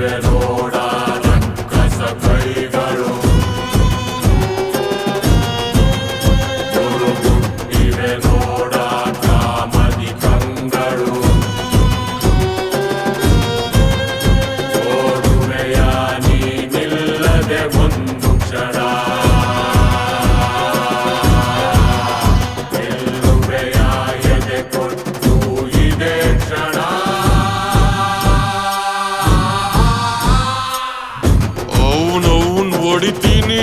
ಇವೆ ನೋಡ ರಕ್ಕಸ ಕೈಗಳು ಇವೆ ನೋಡ ಕಾಮದಿ ಕಂಗಳು ಓಡುವೆಯ ನೀನಿಲ್ಲದೆ ಒಂದು ಕ್ಷಣ ಗೆಲ್ಲುವೆಯ ಎದೆ ಕೊಟ್ಟು ಇದೇ ಕ್ಷಣ ಅವನವನ್ ಹೊಡಿತೀನಿ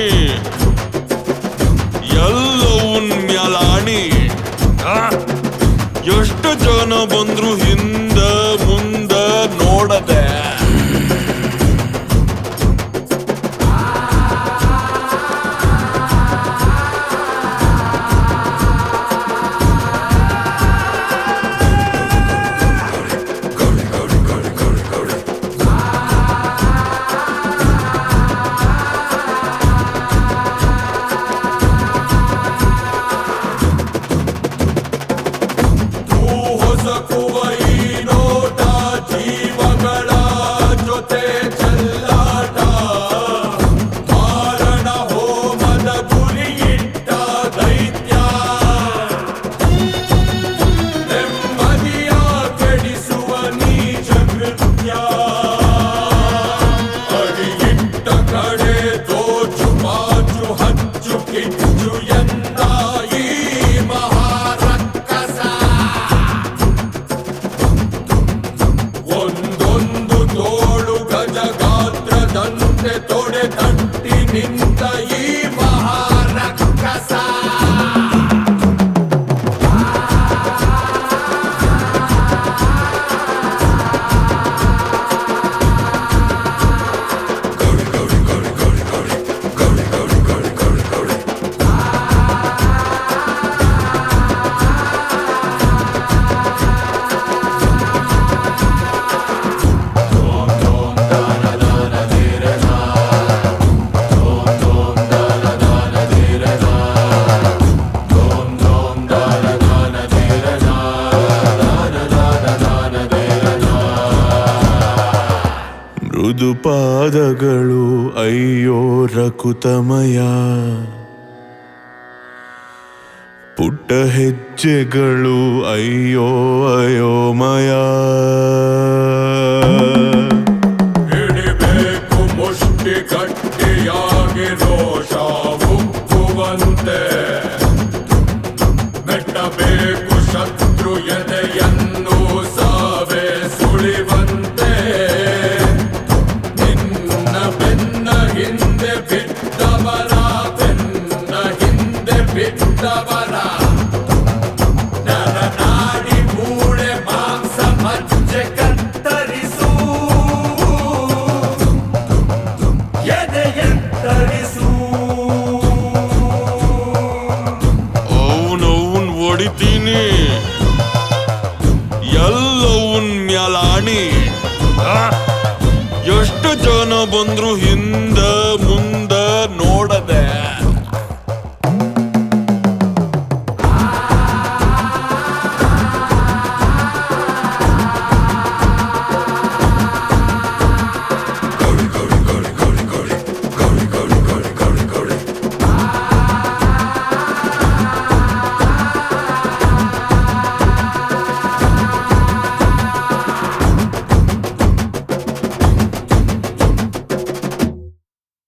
ಎಲ್ಲವನ್ ಮ್ಯಾಲಾಣಿ ಆ? ಎಷ್ಟು ಜನ ಬಂದ್ರು ಹಿಂದ ಮುಂದ ನೋಡದೆ ಹೊಸಕುವ ಈ ನೋಟ ಜೀವಗಳ ಜೊತೆ ಚೆಲ್ಲಾಟ ಮಾರಣ ಹೋಮದ ಗುರಿಯಿಟ್ಟ ದೈತ್ಯ ನೆಮ್ಮದಿಯ ಕೆಡಿಸುವ ನೀಚ ಕೃತ್ಯ ಅಡಿಯಿಟ್ಟ ಕಡೆ ದೋಚು ಮಾಚು ಹಚ್ಚು ಕಿಚ್ಚು ಎಂದ ಈ ಮಹಾರಕ್ಕಸ ಒಂದೊಂದು ತೋಳು ಗಜ ಗಾತ್ರದಂತೆ ತೊಡೆ ತಟ್ಟಿ ನಿಂತ ಈ ಮಹಾರಕ್ಕಸ ಮೃದು ಪಾದಗಳು ಅಯ್ಯೋ ರಕುತಮಯ ಪುಟ್ಟ ಹೆಜ್ಜೆಗಳು ಅಯ್ಯೋ ಅಯೋಮಯ ಹಿಡಿಬೇಕು ಮುಷ್ಟಿ ಗಟ್ಟಿಯಾಗಿ ರೋಷ ಉಕ್ಕುವಂತೆ ಮೆಟ್ಟಬೇಕು ಶತ್ರು ಎದೆಯನ್ನು ಸಾವೇ ಸುಳಿವಂತೆ ನಿನ್ನ ಬೆನ್ನ ಹಿಂದೆ ಬಿದ್ದವರ ಬೆನ್ನ ಹಿಂದೆ ಬಿದ್ದವರ ನರನಾಡಿ ಮೂಳೆ ಮಾಂಸ ಮಜ್ಜೆ ಕತ್ತರಿಸು ಎದೆ ಎತ್ತರಿಸು ಅವನವನ್ ಹೊಡಿತೀನಿ ಎಲ್ಲವನ್ ಮ್ಯಾಲಾಣಿ ಆ? ಎಷ್ಟು ಜನ ಬಂದ್ರು ಹಿಂದ